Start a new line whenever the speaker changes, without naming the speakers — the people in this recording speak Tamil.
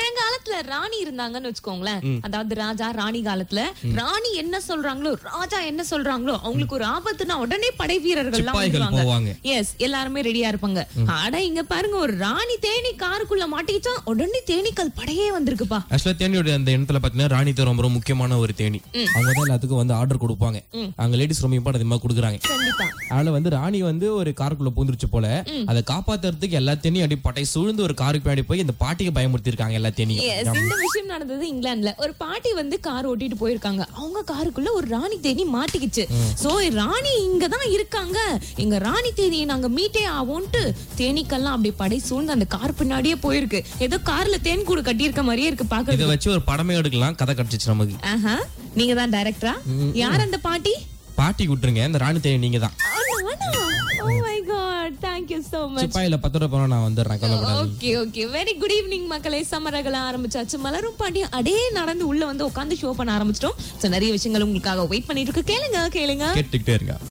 பழங்காலத்துல ராணி இருந்தாங்கன்னு வச்சுக்கோங்களேன் அதாவது ராஜா ராணி காலத்துல ராணி என்ன சொல்றாங்களோ ராஜா என்ன சொல்றாங்களோ அவங்களுக்கு ஒரு ஆபத்துனா உடனே படை வீரர்கள் எல்லாம்
சிப்பாய்கள்
வந்துருவாங்க
போவாங்க.
எஸ் எல்லாருமே ரெடியா இருப்பாங்க ஆனா இங்க பாருங்க ஒரு ராணி தேனி காருக்குள்ள மாட்டிக்கிச்சா உடனே தேனீக்கள் படையே வந்திருக்குப்பா
ஆக்சுவலா தேனியோட அந்த இடத்துல பாத்தீங்கன்னா ராணி தேன் ரொம்ப ரொம்ப முக்கியமான ஒரு தேனி அவங்க தான் எல்லாத்துக்கும் வந்து ஆர்டர் கொடுப்பாங்க அங்க லேடிஸ் ரொம்ப இம்பார்ட் அதிகமா கொடுக்குறாங்க
கண்டிப்பா
அதனால வந்து ராணி வந்து ஒரு காருக்குள்ள பூந்துருச்சு போல அதை காப்பாத்துறதுக்கு எல்லா தேனியும் அப்படி பட்டை சூழ்ந்து ஒரு காருக்கு பின்னாடி போய் இந்த பாட்டிக்கு பயமுறுத்தி இருக்காங்க எல்லா தேனியும்
Yes, இந்த விஷயம் நடந்தது இங்கிலாந்துல ஒரு பாட்டி வந்து கார் ஓட்டிட்டு போயிருக்காங்க அவங்க காருக்குள்ள ஒரு ராணி தேனி மாட்டிக்கிச்சு சோ ராணி இங்க தான் இருக்காங்க எங்க ராணி தேனியை நாங்க மீட்டே ஆவோன்ட்டு தேனீக்கெல்லாம் அப்படியே படை சூழ்ந்து அந்த கார் பின்னாடியே போயிருக்கு ஏதோ கார்ல தேன் கூடு கட்டி இருக்க மாதிரியே இருக்கு
இதை
பாக்க
வச்சு ஒரு படமே எடுக்கலாம் கதை கிடைச்சிச்சு நமக்கு
ஆஹா நீங்க தான் டைரக்டரா யார் அந்த பாட்டி
பாட்டி விட்டுருங்க இந்த ராணி தேனி நீங்க தான்
oh my god thank you so much
சிப்பாயில பத்து ரூபாய் பணம் நான் வந்துடுறேன் கவலைப்படாதீங்க
okay okay very good evening மக்களே சமரகல ஆரம்பிச்சாச்சு மலரும் பாண்டியும் அடே நடந்து உள்ள வந்து உட்காந்து ஷோ பண்ண ஆரம்பிச்சிட்டோம் சோ நிறைய விஷயங்கள் உங்களுக்காக வெயிட் பண்ணிட்டு இருக்கு கேளுங்க கேளுங்க
கேட்டுக்கிட்டே இருங்க